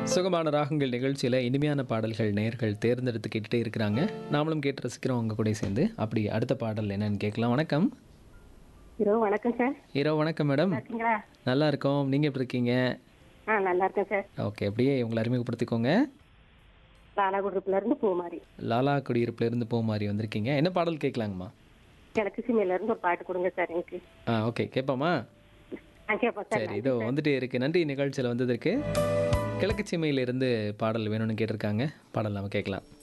சுகமான ராகங்கள் நிகழ்ச்சியில் இனிமையான பாடல்கள் நேர்கள் தேர்ந்தெடுத்து கேட்டுட்டே இருக்கிறாங்க நாமளும் கேட்டு ரசிக்கிறோம் உங்க கூட சேர்ந்து அப்படி அடுத்த பாடல் என்னன்னு கேட்கலாம் வணக்கம் இரவு வணக்கம் சார் இரவு வணக்கம் மேடம் இருக்கீங்களா நல்லா இருக்கோம் நீங்கள் எப்படி இருக்கீங்க ஆ நல்லா இருக்கேன் சார் ஓகே அப்படியே உங்களை அறிமுகப்படுத்திக்கோங்க லாலாகுடுப்புல இருந்து பூமாரி லாலா குடியிருப்புல இருந்து போ மாதிரி வந்திருக்கீங்க என்ன பாடல் கேட்கலாங்கம்மா கிழக்கு சீமையில இருந்து ஒரு பாட்டு கொடுங்க சார் எனக்கு ஆ ஓகே கேட்போமா ஆ கேட்போம் சார் சரி இதோ வந்துட்டே இருக்கு நன்றி நிகழ்ச்சியில் வந்ததற்கு கிழக்கு சீமையிலிருந்து பாடல் வேணும்னு கேட்டிருக்காங்க பாடல் நம்ம கேட்கலாம்